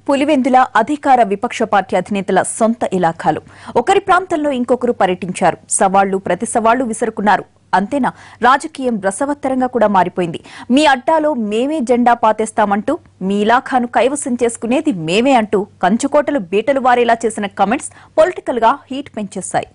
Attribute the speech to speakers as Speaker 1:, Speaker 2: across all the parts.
Speaker 1: పులివెందుల అధికార విపక్ష పార్టీ అధినేతల సొంత ఇలాఖాలు ఒకరి ప్రాంతంలో ఇంకొకరు పర్యటించారు సవాళ్లు ప్రతి సవాళ్లు విసురుకున్నారు అంతేనా రాజకీయం రసవత్తరంగా కూడా మారిపోయింది మీ అడ్డాలో మేమే జెండా పాతేస్తామంటూ మీ ఇలాఖాను కైవసం చేసుకునేది మేమే అంటూ కంచుకోటలు బీటలు వారేలా చేసిన కమెంట్స్ పొలిటికల్ గా హీట్ పెంచేశాయి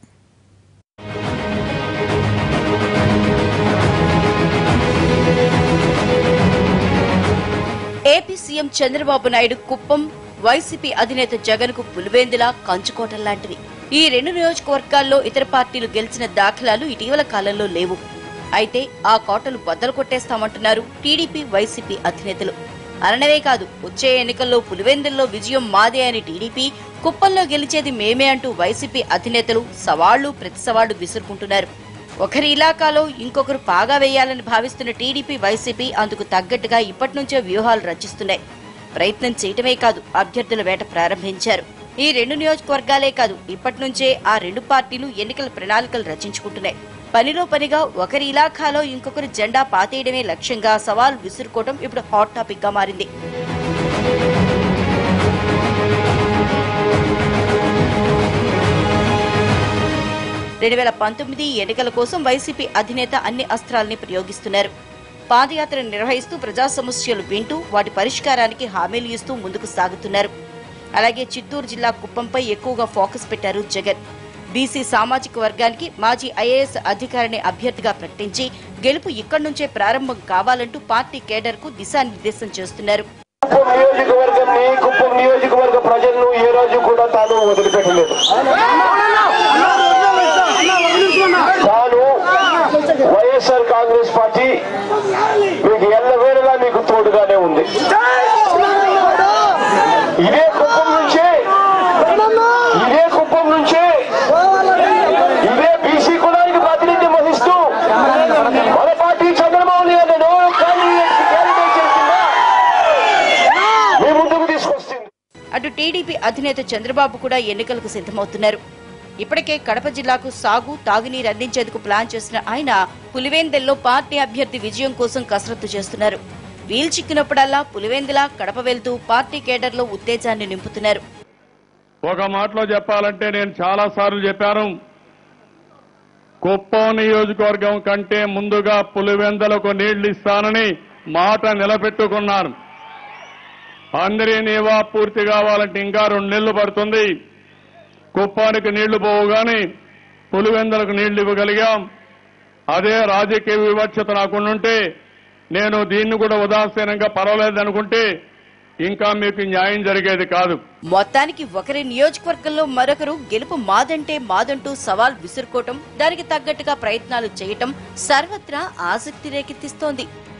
Speaker 2: AP CM Chandrababu Naidu Kuppam YCP అధినేత జగన్ కు పులివేందుల కంచుకోటం లాంటివి ఈ రెండు నియోజకవర్గాల్లో ఇతర పార్టీలు గెలిచిన దాఖలాలు ఇటీవల కాలంలో లేవు అయితే ఆ కోటలు బద్దలు కొట్టేస్తామంటున్నారు టీడీపీ వైసీపీ అధినేతలు అననవే కాదు వచ్చే ఎన్నికల్లో పులివెందుల్లో విజయం మాదే అని టీడీపీ కుప్పంలో గెలిచేది మేమే అంటూ వైసీపీ అధినేతలు సవాళ్లు ప్రతి సవాళ్లు విసురుకుంటున్నారు ఒకరి ఇలాకాలో ఇంకొకరు పాగా వేయాలని భావిస్తున్న టీడీపీ వైసీపీ అందుకు తగ్గట్టుగా ఇప్పటి నుంచే వ్యూహాలు రచిస్తున్నాయి ప్రయత్నం చేయటమే కాదు అభ్యర్థుల వేట ప్రారంభించారు ఈ రెండు నియోజకవర్గాలే కాదు ఇప్పటి నుంచే ఆ రెండు పార్టీలు ఎన్నికల ప్రణాళికలు రచించుకుంటున్నాయి పనిలో పనిగా ఒకరి ఇలాఖాలో ఇంకొకరు జెండా పాతేయడమే లక్ష్యంగా సవాల్ విసురుకోవడం ఇప్పుడు హాట్ టాపిక్ గా మారింది రెండు వేల పంతొమ్మిది ఎన్నికల కోసం వైసీపీ అధినేత అన్ని అస్త్రాల్ని ప్రయోగిస్తున్నారు పాదయాత్ర నిర్వహిస్తూ ప్రజా సమస్యలు వింటూ వాటి పరిష్కారానికి హామీలు ఇస్తూ ముందుకు సాగుతున్నారు అలాగే చిత్తూరు జిల్లా కుప్పంపై ఎక్కువగా ఫోకస్ పెట్టారు జగన్ బీసీ సామాజిక వర్గానికి మాజీ ఐఏఎస్ అధికారిని అభ్యర్థిగా ప్రకటించి గెలుపు ఇక్కడి నుంచే ప్రారంభం కావాలంటూ పార్టీ కేడర్ కు దిశానిర్దేశం చేస్తున్నారు
Speaker 3: కుప్పం నియోజకవర్గాన్ని కుప్పం నియోజకవర్గ ప్రజలను ఏ రోజు కూడా తాను వదిలిపెట్టలేదు తాను వైఎస్ఆర్ కాంగ్రెస్ పార్టీ మీకు ఎల్లవేళలా మీకు తోడుగానే ఉంది ఇదే కుప్పం నుంచే ఇదే కుప్పం నుంచే ఇదే బీసీ కులానికి ప్రాతినిధ్యం వహిస్తూ మన పార్టీ చంద్రబాబు నాయుడు క్యాండిడేట్ కింద మీ ముందుకు తీసుకొస్తుంది
Speaker 2: అటు టీడీపీ అధినేత చంద్రబాబు కూడా ఎన్నికలకు సిద్ధమవుతున్నారు ఇప్పటికే కడప జిల్లాకు సాగు తాగునీరు అందించేందుకు ప్లాన్ చేసిన ఆయన పులివేందెల్లో పార్టీ అభ్యర్థి విజయం కోసం కసరత్తు చేస్తున్నారు వీలు చిక్కినప్పుడల్లా పులివేందుల కడప వెళ్తూ పార్టీ కేడర్లో ఉత్తేజాన్ని నింపుతున్నారు
Speaker 4: ఒక మాటలో చెప్పాలంటే నేను చాలా సార్లు చెప్పాను కుప్పం నియోజకవర్గం కంటే ముందుగా పులివెందలకు నీళ్లు ఇస్తానని మాట నిలబెట్టుకున్నాను అందరి నీవా పూర్తి కావాలంటే ఇంకా రెండు నెలలు పడుతుంది కుప్పానికి నీళ్లు పోవు గాని పులివెందలకు నీళ్లు ఇవ్వగలిగాం అదే రాజకీయ వివక్షత నాకుండుంటే నేను దీన్ని కూడా ఉదాసీనంగా పర్వాలేదనుకుంటే ఇంకా మీకు న్యాయం జరిగేది కాదు
Speaker 2: మొత్తానికి ఒకరి నియోజకవర్గంలో మరొకరు గెలుపు మాదంటే మాదంటూ సవాల్ విసురుకోవటం దానికి తగ్గట్టుగా ప్రయత్నాలు చేయటం సర్వత్రా ఆసక్తి రేకెత్తిస్తోంది